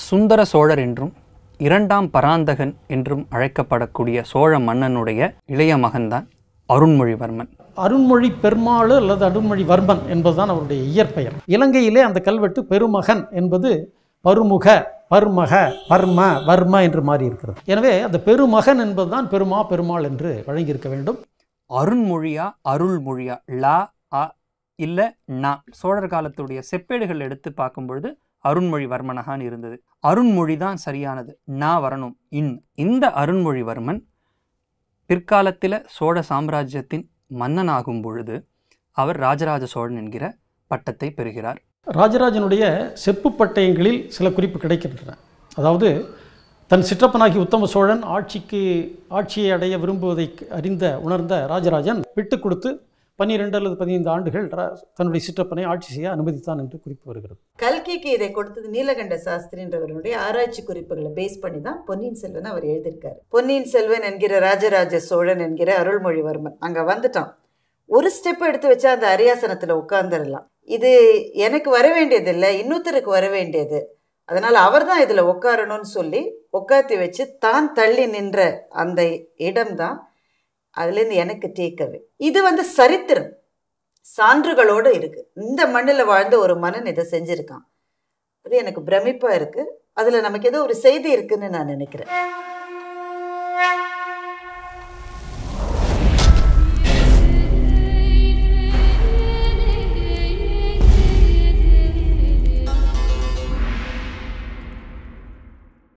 சுந்தர சோழர் என்றும் இரண்டாம் பராந்தகன் என்றும் அழைக்கப்படக்கூடிய சோழ மன்னனுடைய இளைய மகன்தான் அருண்மொழிவர்மன் அருண்மொழி பெருமாள் அல்லது அருண்மொழிவர்மன் என்பதுதான் அவருடைய இயற்பெயர் இலங்கையிலே அந்த கல்வெட்டு பெருமகன் என்பது பருமுக பர்மக பர்ம வர்ம என்று மாறி இருக்கிறது எனவே அந்த பெருமகன் என்பதுதான் பெருமா பெருமாள் என்று வழங்கியிருக்க வேண்டும் அருண்மொழியா அருள்மொழியா லா அ இல்ல நா சோழர் காலத்துடைய செப்பேடுகள் எடுத்து பார்க்கும் பொழுது அருண்மொழிவர்மனகான் இருந்தது அருண்மொழி தான் சரியானது நா வரணும் இன் இந்த அருண்மொழிவர்மன் பிற்காலத்தில் சோழ சாம்ராஜ்யத்தின் மன்னனாகும் பொழுது அவர் ராஜராஜ சோழன் என்கிற பட்டத்தை பெறுகிறார் ராஜராஜனுடைய செப்பு பட்டயங்களில் சில குறிப்பு கிடைக்கின்றன அதாவது தன் சிற்றப்பனாகி உத்தம சோழன் ஆட்சிக்கு ஆட்சியை அடைய விரும்புவதை அறிந்த உணர்ந்த ராஜராஜன் விட்டு கொடுத்து பன்னிரெண்டு அல்லது பதினைந்து ஆண்டுகள் ரா- தன்னுடைய சிற்றப்பனை ஆட்சி செய்ய அனுமதித்தான் என்று குறிப்பு வருகிறது கல்கிக்கு இதை கொடுத்தது நீலகண்ட சாஸ்திரின்றவருடைய ஆராய்ச்சி குறிப்புகளை பேஸ் பண்ணி தான் பொன்னியின் செல்வன் அவர் எழுதியிருக்காரு பொன்னியின் செல்வன் என்கிற ராஜராஜ சோழன் என்கிற அருள்மொழிவர்மன் அங்க வந்துட்டான் ஒரு ஸ்டெப் எடுத்து வச்சா அந்த அரியாசனத்துல உட்கார்ந்துடலாம் இது எனக்கு வர வேண்டியது இல்லை இன்னொருத்தருக்கு வர வேண்டியது அதனால அவர் தான் இதுல உட்காரணும்னு சொல்லி உட்காத்தி வச்சு தான் தள்ளி நின்ற அந்த இடம்தான் அதுலேருந்து எனக்கு டேக்கவே இது வந்து சரித்திரம் சான்றுகளோடு இருக்கு இந்த மண்ணில் வாழ்ந்த ஒரு மன்னன் இதை செஞ்சிருக்கான் அது எனக்கு பிரமிப்பா இருக்கு அதுல நமக்கு ஏதோ ஒரு செய்தி இருக்குன்னு நான் நினைக்கிறேன்